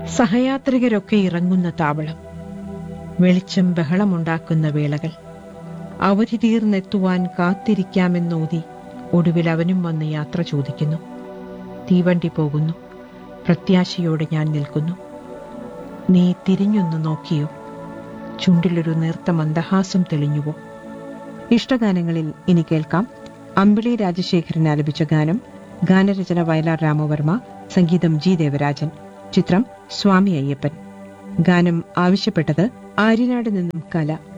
സഹയാത്രികരൊക്കെ ഇറങ്ങുന്ന താവളം വെളിച്ചം ബഹളമുണ്ടാക്കുന്ന വേളകൾ അവധി തീർന്നെത്തുവാൻ കാത്തിരിക്കാമെന്നോതി ഒടുവിൽ അവനും വന്ന് യാത്ര ചോദിക്കുന്നു തീവണ്ടി പോകുന്നു പ്രത്യാശയോടെ ഞാൻ നിൽക്കുന്നു നീ തിരിഞ്ഞൊന്ന് നോക്കിയോ ചുണ്ടിലൊരു നേർത്ത മന്ദഹാസം തെളിഞ്ഞുവോ ഇഷ്ടഗാനങ്ങളിൽ ഇനി കേൾക്കാം അമ്പിളി രാജശേഖരൻ ആലപിച്ച ഗാനം ഗാനരചന വയലാർ രാമവർമ്മ സംഗീതം ജി ദേവരാജൻ ചിത്രം സ്വാമി അയ്യപ്പൻ ഗാനം ആവശ്യപ്പെട്ടത് ആര്യനാട് നിന്നും കല